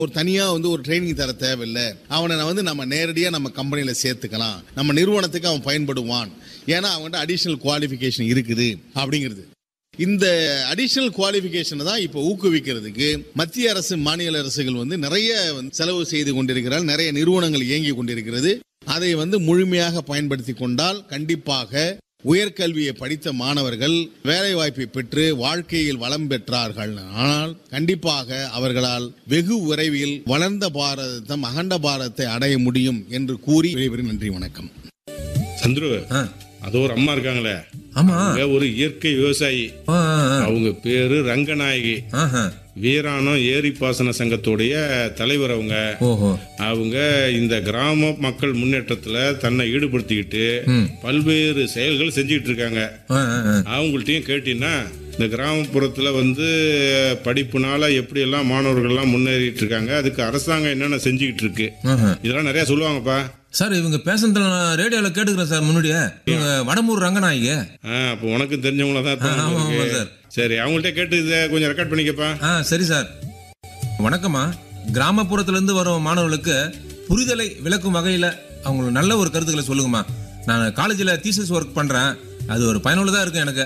ஒரு தனியா வந்து ஒரு ட்ரைனிங் தர தேவையில்லை அவனை நான் வந்து நம்ம நேரடியா நம்ம கம்பெனியில சேர்த்துக்கலாம் நம்ம நிறுவனத்துக்கு அவன் பயன்படுவான் ஏன்னா அவன்கிட்ட அடிஷனல் குவாலிஃபிகேஷன் இருக்குது அப்படிங்கிறது இந்த அடிஷனல் குவாலிஃபிகேஷனை தான் இப்போ ஊக்குவிக்கிறதுக்கு மத்திய அரசு மாநில அரசுகள் வந்து நிறைய வந்து செலவு செய்து கொண்டிருக்கிறார் நிறைய நிறுவனங்கள் இயங்கி கொண்டிருக்கிறது அதை வந்து முழுமையாக பயன்படுத்தி கொண்டால் கண்டிப்பாக உயர்கல்வியை படித்த மாணவர்கள் வேலை வாய்ப்பை பெற்று வாழ்க்கையில் வளம் பெற்றார்கள் ஆனால் கண்டிப்பாக அவர்களால் வெகு விரைவில் வளர்ந்த பாரதம் அகண்ட பாரதத்தை அடைய முடியும் என்று கூறி விடைபெறும் நன்றி வணக்கம் சந்துரு ஆ, அது ஒரு அம்மா இருக்காங்களே ஆமா அவங்க ஒரு இயற்கை விவசாயி ஆ, ஆ, ஆ. அவங்க பேரு ரங்கநாயகி ஆஹா. வீராணம் ஏரி பாசன சங்கத்துடைய தலைவர் அவங்க ஓஹோ அவங்க இந்த கிராம மக்கள் முன்னேற்றத்துல தன்னை ஈடுபடுத்திக்கிட்டு ம். பல்வேறு செயல்கள் செஞ்சுக்கிட்டு இருக்காங்க ஆ, ஆ, ஆ. அவங்கள்ட்டையும் கேட்டீங்கன்னா இந்த கிராமப்புறத்துல வந்து படிப்புனால எப்படியெல்லாம் மாணவர்கள்லாம் முன்னேறிட்டு இருக்காங்க அதுக்கு அரசாங்கம் என்னென்ன செஞ்சுக்கிட்டு இருக்கு ஆஹா. இதெல்லாம் நிறைய சொல்லுவாங்கப்பா சார் இவங்க பேசுனதுல நான் ரேடியோல கேட்டுக்கிறேன் சார் முன்னாடியே இவங்க வடமூர் ரங்கநாயகி ஆ, அப்போ உனக்கும் தெரிஞ்சவங்கள தான் ஆ, ஆமா, ஆமா, இருக்கு. சார். சரி அவங்கள்ட்ட கேட்டு இதை கொஞ்சம் ரெக்கார்ட் பண்ணிக்கப்பா ஆ சரி சார் வணக்கம்மா கிராமப்புறத்துல இருந்து வரும் மாணவர்களுக்கு புரிதலை விளக்கும் வகையில அவங்களுக்கு நல்ல ஒரு கருத்துக்களை சொல்லுங்கம்மா நான் காலேஜில் தீசஸ் ஒர்க் பண்றேன் அது ஒரு பயனுள்ளதா இருக்கும் எனக்கு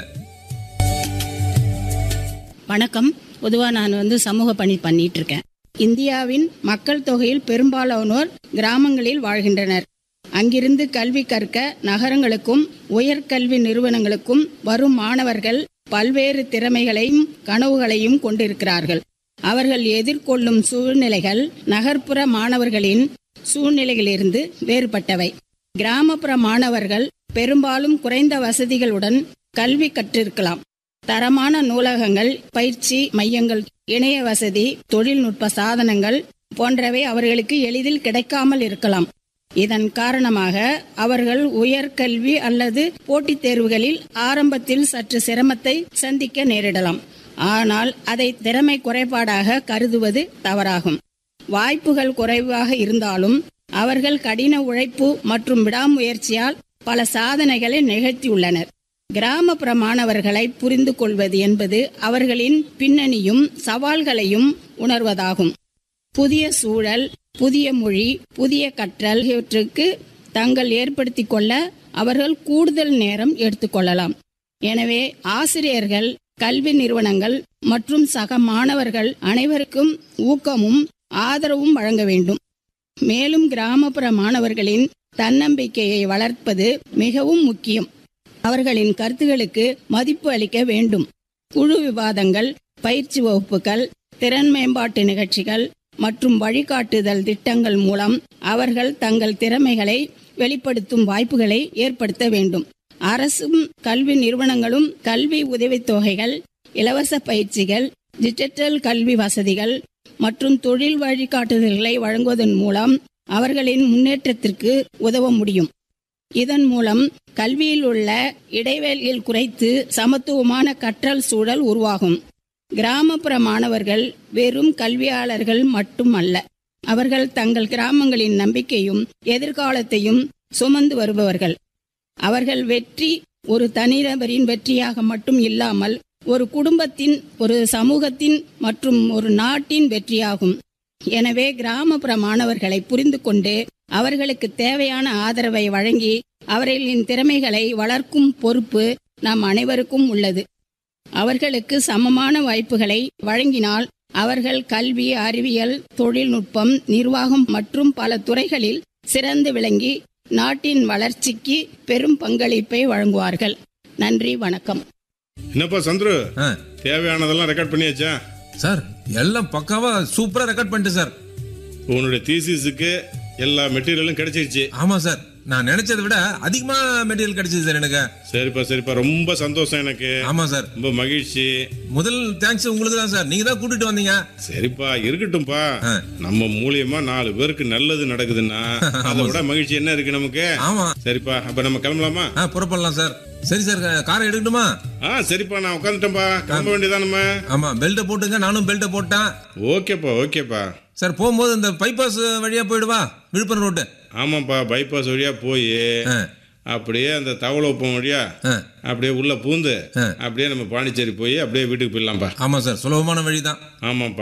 வணக்கம் பொதுவாக நான் வந்து சமூக பணி பண்ணிட்டு இருக்கேன் இந்தியாவின் மக்கள் தொகையில் பெரும்பாலானோர் கிராமங்களில் வாழ்கின்றனர் அங்கிருந்து கல்வி கற்க நகரங்களுக்கும் உயர்கல்வி நிறுவனங்களுக்கும் வரும் மாணவர்கள் பல்வேறு திறமைகளையும் கனவுகளையும் கொண்டிருக்கிறார்கள் அவர்கள் எதிர்கொள்ளும் சூழ்நிலைகள் நகர்ப்புற மாணவர்களின் சூழ்நிலைகளிலிருந்து வேறுபட்டவை கிராமப்புற மாணவர்கள் பெரும்பாலும் குறைந்த வசதிகளுடன் கல்வி கற்றிருக்கலாம் தரமான நூலகங்கள் பயிற்சி மையங்கள் இணைய வசதி தொழில்நுட்ப சாதனங்கள் போன்றவை அவர்களுக்கு எளிதில் கிடைக்காமல் இருக்கலாம் இதன் காரணமாக அவர்கள் உயர்கல்வி அல்லது போட்டித் தேர்வுகளில் ஆரம்பத்தில் சற்று சிரமத்தை சந்திக்க நேரிடலாம் ஆனால் அதை திறமை குறைபாடாக கருதுவது தவறாகும் வாய்ப்புகள் குறைவாக இருந்தாலும் அவர்கள் கடின உழைப்பு மற்றும் விடாமுயற்சியால் பல சாதனைகளை நிகழ்த்தியுள்ளனர் கிராமப்புற மாணவர்களை புரிந்து கொள்வது என்பது அவர்களின் பின்னணியும் சவால்களையும் உணர்வதாகும் புதிய சூழல் புதிய மொழி புதிய கற்றல் இவற்றுக்கு தங்கள் ஏற்படுத்திக் கொள்ள அவர்கள் கூடுதல் நேரம் எடுத்துக்கொள்ளலாம் எனவே ஆசிரியர்கள் கல்வி நிறுவனங்கள் மற்றும் சக மாணவர்கள் அனைவருக்கும் ஊக்கமும் ஆதரவும் வழங்க வேண்டும் மேலும் கிராமப்புற மாணவர்களின் தன்னம்பிக்கையை வளர்ப்பது மிகவும் முக்கியம் அவர்களின் கருத்துகளுக்கு மதிப்பு அளிக்க வேண்டும் குழு விவாதங்கள் பயிற்சி வகுப்புகள் திறன் மேம்பாட்டு நிகழ்ச்சிகள் மற்றும் வழிகாட்டுதல் திட்டங்கள் மூலம் அவர்கள் தங்கள் திறமைகளை வெளிப்படுத்தும் வாய்ப்புகளை ஏற்படுத்த வேண்டும் அரசும் கல்வி நிறுவனங்களும் கல்வி உதவித்தொகைகள் இலவச பயிற்சிகள் டிஜிட்டல் கல்வி வசதிகள் மற்றும் தொழில் வழிகாட்டுதல்களை வழங்குவதன் மூலம் அவர்களின் முன்னேற்றத்திற்கு உதவ முடியும் இதன் மூலம் கல்வியில் உள்ள இடைவெளியில் குறைத்து சமத்துவமான கற்றல் சூழல் உருவாகும் கிராமப்புற மாணவர்கள் வெறும் கல்வியாளர்கள் மட்டுமல்ல அவர்கள் தங்கள் கிராமங்களின் நம்பிக்கையும் எதிர்காலத்தையும் சுமந்து வருபவர்கள் அவர்கள் வெற்றி ஒரு தனிநபரின் வெற்றியாக மட்டும் இல்லாமல் ஒரு குடும்பத்தின் ஒரு சமூகத்தின் மற்றும் ஒரு நாட்டின் வெற்றியாகும் எனவே கிராமப்புற மாணவர்களை புரிந்து கொண்டு அவர்களுக்கு தேவையான ஆதரவை வழங்கி அவர்களின் திறமைகளை வளர்க்கும் பொறுப்பு நம் அனைவருக்கும் உள்ளது அவர்களுக்கு சமமான வாய்ப்புகளை வழங்கினால் அவர்கள் கல்வி அறிவியல் தொழில்நுட்பம் நிர்வாகம் மற்றும் பல துறைகளில் சிறந்து விளங்கி நாட்டின் வளர்ச்சிக்கு பெரும் பங்களிப்பை வழங்குவார்கள் நன்றி வணக்கம் என்னப்பா சந்துரு ஆ, தேவையானதெல்லாம் ரெக்கார்ட் பண்ணியாச்சா சார் எல்லாம் பக்காவா சூப்பரா ரெக்கார்ட் பண்ணிட்டு சார் உன்னுடைய தீசிஸுக்கு எல்லா மெட்டீரியலும் கிடைச்சிருச்சு ஆமா சார் நான் நினைச்சதை விட அதிகமா மெட்டீரியல் கிடைச்சது சார் எனக்கு சரிப்பா சரிப்பா ரொம்ப சந்தோஷம் எனக்கு ஆமா சார் ரொம்ப மகிழ்ச்சி முதல் தேங்க்ஸ் உங்களுக்கு தான் சார் நீங்க தான் கூட்டிட்டு வந்தீங்க சரிப்பா இருக்கட்டும்பா ஆ. நம்ம மூலியமா நாலு பேருக்கு நல்லது நடக்குதுன்னா அதை விட மகிழ்ச்சி என்ன இருக்கு நமக்கு ஆமா சரிப்பா அப்ப நம்ம கிளம்பலாமா ஆ புறப்படலாம் சார் சரி சார் காரை எடுக்கட்டுமா ஆ சரிப்பா நான் உட்காந்துட்டேன்ப்பா கிளம்ப வேண்டியதான் நம்ம ஆமா பெல்ட்டை போட்டுங்க நானும் பெல்ட்டை போட்டேன் ஓகேப்பா ஓகேப்பா சார் போகும்போது இந்த பைபாஸ் வழியா போயிடுவா விழுப்புரம் ரோட்டு ஆமாப்பா பைபாஸ் வழியா போய் ஆ, அப்படியே அந்த தவளோப்பம் வழியா ஆ. அப்படியே உள்ள பூந்து ஆ. அப்படியே நம்ம பாண்டிச்சேரி போய் அப்படியே வீட்டுக்கு போயிடலாம்ப்பா ஆமா சார் சுலபமான வழி தான் ஆமாப்பா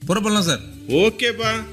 புறப்படலாம் சார் ஓகேப்பா